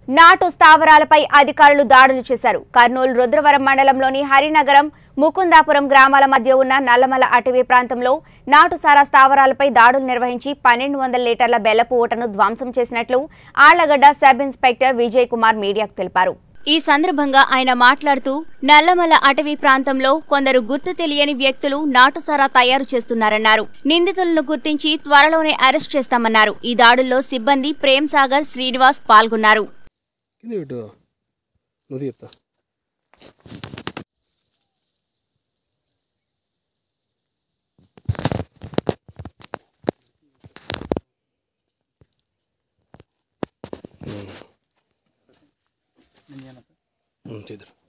నాటు స్థావరాలపై అధికారులు దాడులు చేశారు కర్నూలు రుద్రవరం మండలంలోని హరినగరం ముకుందాపురం గ్రామాల మధ్య ఉన్న నల్లమల అటవీ ప్రాంతంలో నాటుసారా స్థావరాలపై దాడులు నిర్వహించి పన్నెండు వందల లీటర్ల బెల్లపు ఊటను ధ్వంసం చేసినట్లు ఆళ్లగడ్డ సబ్ ఇన్స్పెక్టర్ విజయ్ కుమార్ మీడియాకు తెలిపారు ఈ సందర్భంగా ఆయన మాట్లాడుతూ నల్లమల అటవీ ప్రాంతంలో కొందరు గుర్తు తెలియని వ్యక్తులు నాటుసారా తయారు చేస్తున్నారన్నారు నిందితులను గుర్తించి త్వరలోనే అరెస్ట్ చేస్తామన్నారు ఈ దాడుల్లో సిబ్బంది ప్రేమ్ సాగర్ శ్రీనివాస్ పాల్గొన్నారు కింద పెట్టు నువ్వు చెప్తా చేద్దరు